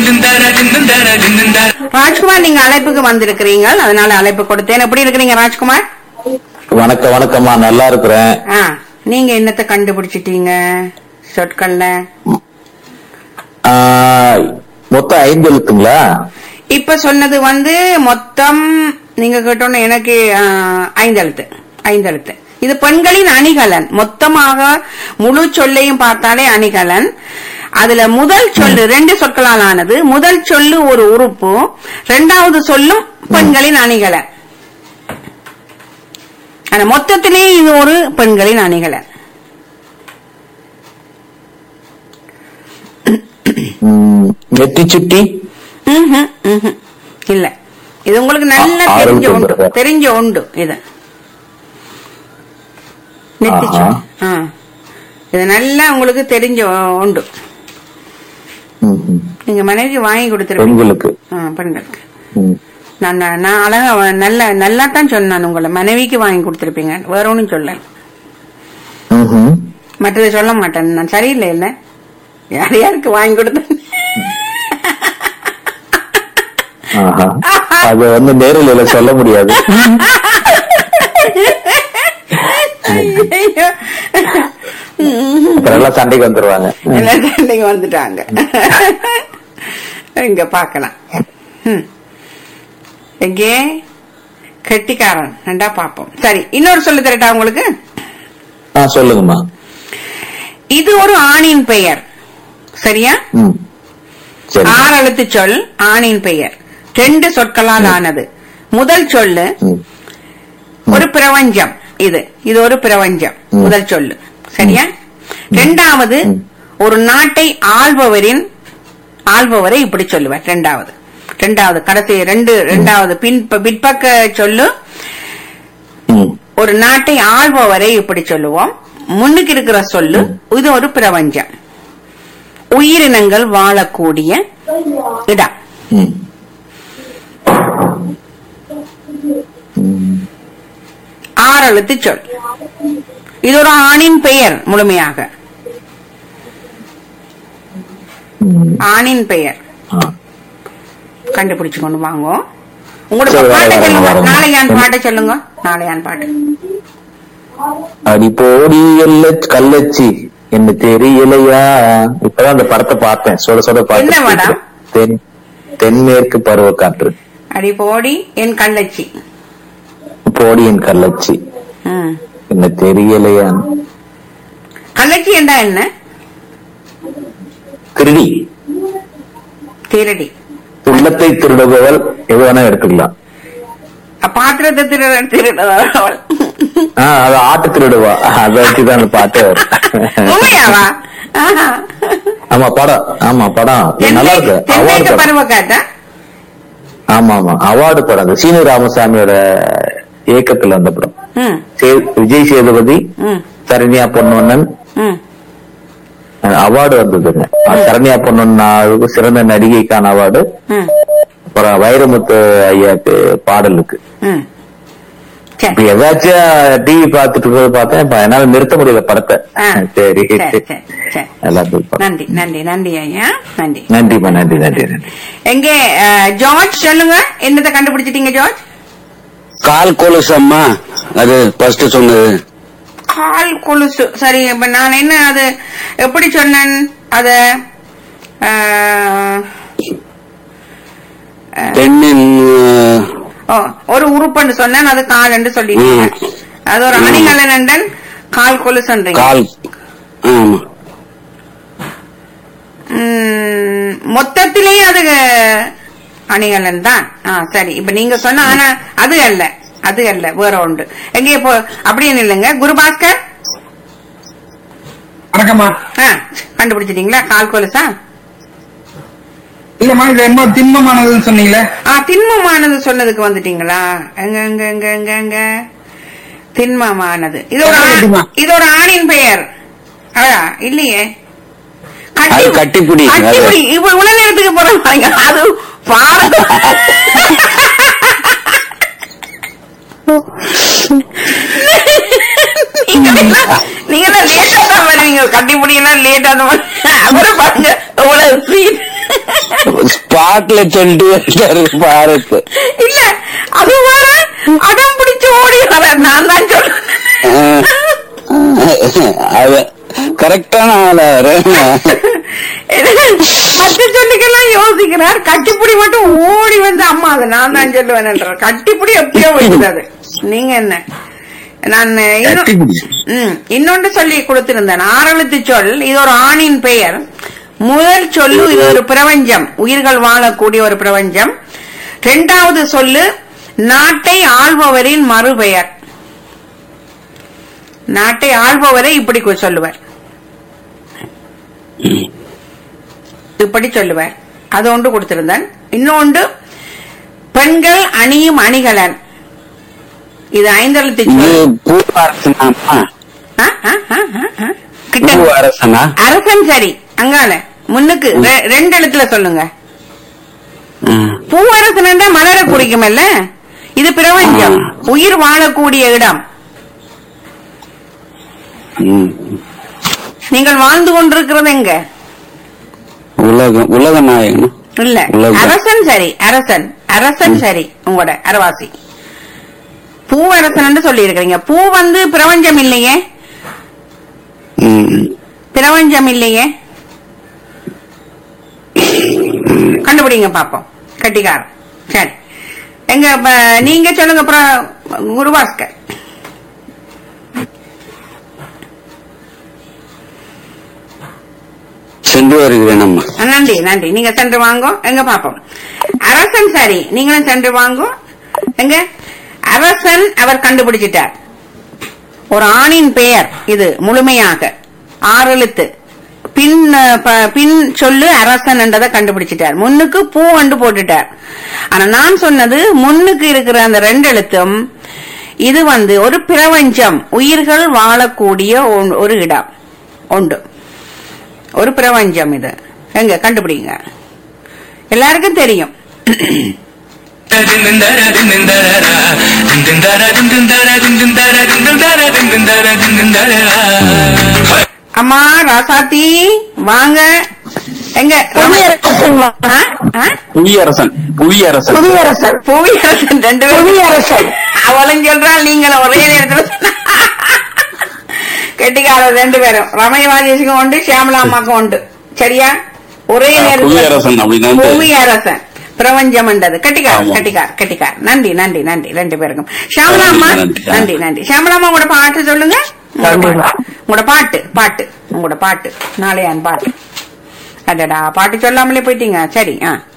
ராஜ்குமார் நீங்க அழைப்புக்கு வந்திருக்கிறீங்க அதனால அழைப்பு கொடுத்தேன் எப்படி இருக்கிறீங்க ராஜ்குமார் வணக்கம் வணக்கம்மா நல்லா இருக்கிறேன் ஆ நீங்க என்னத்தை கண்டுபிடிச்சிட்டீங்க சொற்கள்ல ஆ, மொத்தம் ஐந்து எழுத்துங்களா இப்ப சொன்னது வந்து மொத்தம் நீங்க கேட்டோன்னு எனக்கு ஆ, ஐந்தெழுத்து ஐந்தெழுத்து இது பெண்களின் அணிகலன் மொத்தமாக முழு சொல்லையும் பார்த்தாலே அணிகலன் அதுல முதல் சொல்லு ரெண்டு சொற்களால் ஆனது முதல் சொல்லு ஒரு உறுப்பு ரெண்டாவது சொல்லும் பெண்களின் அணிகலன் ஆனா மொத்தத்திலே இது ஒரு பெண்களின் அணிகலன் ம், நெத்தி சுட்டி ம்ஹும், ம்ஹும். இல்ல இது உங்களுக்கு நல்லா ஆ, ஆறு தெரிஞ்ச உண்டு சொல்லுங்க. தெரிஞ்ச உண்டு இது நெத்திச்சு ஆஹா. ஆ. இது நல்லா உங்களுக்கு தெரிஞ்ச உண்டு ம், ம். நீங்க மனைவிக்கு வாங்கி கொடுத்துருப்பீங்க பெண்களுக்கு ஆ, பெண்களுக்கு ம். நான் நான் நான் அழகா வ- நல்ல நல்லா தான் சொன்னேன் உங்களை மனைவிக்கு வாங்கி கொடுத்துருப்பீங்க வேற ஒன்றும் சொல்ல ம்ஹும். மற்றதை சொல்ல மாட்டேன் நான் சரியில்லை இல்ல யார் யாருக்கு வாங்கி கொடுத்தேன் ஆஹா. அது வந்து நேரில் சொல்ல முடியாது ஐயையோ. அப்புறம் எல்லாம் சண்டைக்கு வந்துருவாங்க எல்லாரும் இன்னைக்கு வந்துட்டாங்க இங்க பாக்கலாம் ம். எங்கே கெட்டிக்காரன் ரெண்டா பாப்போம் சரி இன்னொரு சொல்லு தரட்டா உங்களுக்கு ஆ சொல்லுங்கம்மா இது ஒரு ஆணின் பெயர் சரியா ம் சரி ஆறு எழுத்து சொல் ஆணின் பெயர் ரெண்டு சொற்களால் ஆனது முதல் சொல்லு ம். ஒரு பிரபஞ்சம் இது இது ஒரு பிரபஞ்சம் ம். முதல் சொல்லு சரியா ரெண்டாவது ஒரு நாட்டை ஆள்பவரின் ஆள்பவரை இப்படி சொல்லுவார் ரெண்டாவது ரெண்டாவது கடைசி ரெண்டு ரெண்டாவது பின் பிற்பக்க சொல்லு ம். ஒரு நாட்டை ஆள்பவரை இப்படி சொல்லுவோம் முன்னுக்கு இருக்கிற சொல்லு இது ஒரு பிரபஞ்சம் உயிரினங்கள் வாழக்கூடிய இடம் ம். ஆறு எழுத்து சொல் இது ஒரு ஆணின் பெயர் முழுமையாக ஆணின் பெயர் ஆ. கண்டுபிடிச்சு கொண்டு வாங்க உங்களோட சரி, பாட்டை வரேன், சொல்லுங்க வரேன். நாளையான் பாட்டை சொல்லுங்க நாளையான் பாட்டு அடி போடி எல்ல கள்ளச்சி என்ன தெரியலையா இப்பதான் அந்த படத்தை பார்த்தேன் சொல்ல சொல்ல என்ன படம்? பார்த்தேன் தென் தென்மேற்கு பருவ காற்று அடி போடி என் கள்ளச்சி போடி என் கள்ளச்சி ம். என்ன தெரியலையா கள்ளச்சி என்றா என்ன திருடி திருடி உள்ளத்தை திருடுபவள் எது வேணா எடுத்துக்கலாம் அ, பாத்திரத்தை திருட திருடுறவள் ஆஹ் அது ஆட்டு திருடுவா அதை வச்சுதான் அந்த பாட்டே வரும் உண்மையாவா ஆஹா. ஆமா படம் ஆமா படம் நல்லா தென்மேற்கு இருக்கு தென்மேற்கு அவார்டு படம் பருவக்காற்றா ஆமா ஆமா அவார்டு படம் அது சீனு ராமசாமியோட இயக்கத்துல அந்த படம் ம் சே- விஜய் சேதுபதி ம் சரண்யா பொன்னொன்னன் ம் அவார்டு வந்ததுங்க அது சரண்யா பொன்னொன்னு சிறந்த நடிகைக்கான அவார்டு ம் அப்புறம் வைரமுத்து ஐயாக்கு பாடலுக்கு ம் இப்ப சரி ஏதாச்சும் டிவி பார்த்துட்டு இருக்கிறத பார்த்தேன் இப்ப என்னால நிறுத்த முடியல படத்தை ஆ. சரி சரி சரி சரி எல்லாம் போய் பார்ப்போம். நன்றி நன்றி நன்றி ஐயா நன்றி நன்றிம்மா நன்றி நன்றி நன்றி எங்கே அஹ், ஜார்ஜ் சொல்லுங்க என்னத்தை கண்டுபிடிச்சிட்டீங்க ஜார்ஜ் கால் கொலுசம்மா அது ஃபர்ஸ்ட் சொன்னது கால் கொலுசு சரி இப்ப நான் என்ன அது எப்படி சொன்னேன் அத அஹ், பெண்ணின் ஓ, ஒரு உறுப்புன்னு சொன்னேன் அது கால் என்று சொல்லிட்டீங்க ம். அது ஒரு அணிகலன் என்றன் கால் கொலுசுன்றீங்க கால் ஆமா ம், மொத்தத்திலேயே அது அணிகலன் தான் ஆ சரி இப்ப நீங்க சொன்ன ஆனா அது அல்ல அது அல்ல வேற ஒன்று எங்க இப்போ அப்படின்னு இல்லைங்க குருபாஸ்கர் வணக்கம்மா ஆ கண்டுபிடிச்சிட்டீங்களா கால் கொலுசா இல்லம்மா இது என்ன திண்மமானதுன்னு சொன்னீங்களே ஆ திண்மமானது சொன்னதுக்கு வந்துட்டீங்களா எங்க எங்க எங்க எங்க எங்க திண்மமானது இது ஒரு ஆ- திண்மமா? இது ஒரு ஆணின் பெயர் அடா இல்லையே அது கட்டிப்பிடி. கட்டிப்பிடி இப்ப உள்ள நேரத்துக்கு போறோம் பாருங்க அது பாருங்க நீங்க நீங்க லேட்டா தான் வருவீங்க கட்டிப்பிடி எல்லாம் லேட்டா தான் வருவீங்க. அப்புறம் பாருங்க இவ்வளவு ஸ்வீட் ஸ்பாட்ல சொல்லிட்டு வந்துட்டாரு பாரத் இல்ல அது வேற அடம் பிடிச்சு ஓடி வர நான் தான் சொல்றேன் அது கரெக்டான ஆளா மற்ற சொல்லுக்கெல்லாம் யோசிக்கிறார் கட்டிப்புடி மட்டும் ஓடி வந்து அம்மா அது நான் தான் சொல்லுவேன் கட்டிப்புடி எப்பயோ வைக்கிறது நீங்க என்ன நான் இன்னும் கட்டிப்புடி. ம், இன்னொன்று சொல்லி கொடுத்திருந்தேன் ஆறெழுத்து சொல் இது ஒரு ஆணின் பெயர் முதல் சொல்லு இது ஒரு பிரபஞ்சம் உயிர்கள் வாழக்கூடிய ஒரு பிரபஞ்சம் இரண்டாவது சொல்லு நாட்டை ஆள்பவரின் மறுபெயர் நாட்டை ஆள்பவரை இப்படி கு- சொல்லுவார் இப்படி சொல்லுவார் அது ஒன்று கொடுத்திருந்தேன் இன்னொன்று பெண்கள் அணியும் அணிகலன் இது ஐந்தெழுத்து இது சொல் பூ அரசனாமா ஆ, ஆ, ஆ, ஆ, ஆ. கிட்ட பூ அரசனா அரசன் சரி அங்கால முன்னுக்கு ரெ- ரெண்டு எழுத்துல சொல்லுங்க ம். பூவரசன் மலர குறிக்குமல்ல இது பிரபஞ்சம் ஆ. உயிர் வாழக்கூடிய இடம் ம். நீங்கள் வாழ்ந்து கொண்டிருக்கிறது எங்க உலகம் உலக நாயகன் இல்ல உலகம். அரசன் சரி அரசன் அரசன் சரி உங்களோட அரவாசி பூவரசன் சொல்லி இருக்கிறீங்க பூ வந்து பிரபஞ்சம் இல்லையே ம். பிரபஞ்சம் இல்லையே கண்டுபிடிங்க பாப்போம் கட்டிக்காரன் சரி எங்க இப்ப நீங்க சொல்லுங்க அப்புறம் குருபாஸ்கர் சென்று வருகிறேன் அம்மா நன்றி நன்றி நீங்க சென்று வாங்கோ எங்க பாப்போம் அரசன் சரி நீங்களும் சென்று வாங்கோ எங்க அரசன் அவர் கண்டுபிடிச்சிட்டார் ஒரு ஆணின் பெயர் இது முழுமையாக ஆறு எழுத்து பின் அஹ், ப- பின் சொல்லு அரசன் என்றதை கண்டுபிடிச்சிட்டார் முன்னுக்கு பூ என்று போட்டுட்டார் ஆனா நான் சொன்னது முன்னுக்கு இருக்கிற அந்த ரெண்டு எழுத்தும் இது வந்து ஒரு பிரபஞ்சம் உயிர்கள் வாழக்கூடிய ஒன்- ஒரு இடம் உண்டு ஒரு பிரபஞ்சம் இது எங்க கண்டுபிடிங்க எல்லாருக்கும் தெரியும் அம்மா ராசாத்தி வாங்க எங்க ஆ? ஆ? புவியரசன் புவியரசன் புவியரசன் புவியரசன் ரெண்டு பேரும் புவியரசன் அவளும் சொல்றாள் நீங்களும் ஒரே நேரத்துல சொன்னா. கெட்டிக்காரர் ரெண்டு பேரும் ரமய ராஜேஷுக்கும் உண்டு சியாமலா அம்மாக்கும் உண்டு சரியா ஒரே ஆ, நேரத்துல புவியரசன் அப்படிதான் தெரியும். புவியரசன் பிரபஞ்சம் என்றது கட்டிக்கார் ஆமா. கட்டிக்கார் கட்டிக்கார் நன்றி நன்றி நன்றி ரெண்டு பேருக்கும் சியாமலா அம்மா நன்றி, நன்றி. நன்றி நன்றி சியாமலா அம்மா உங்களோட பாட்டு சொல்லுங்க உங்களோட பாட்டு. உங்களோட பாட்டு பாட்டு உங்களோட பாட்டு நாளையான் பாட்டு அடடா பாட்டு சொல்லாமலே போயிட்டீங்க சரி ஆ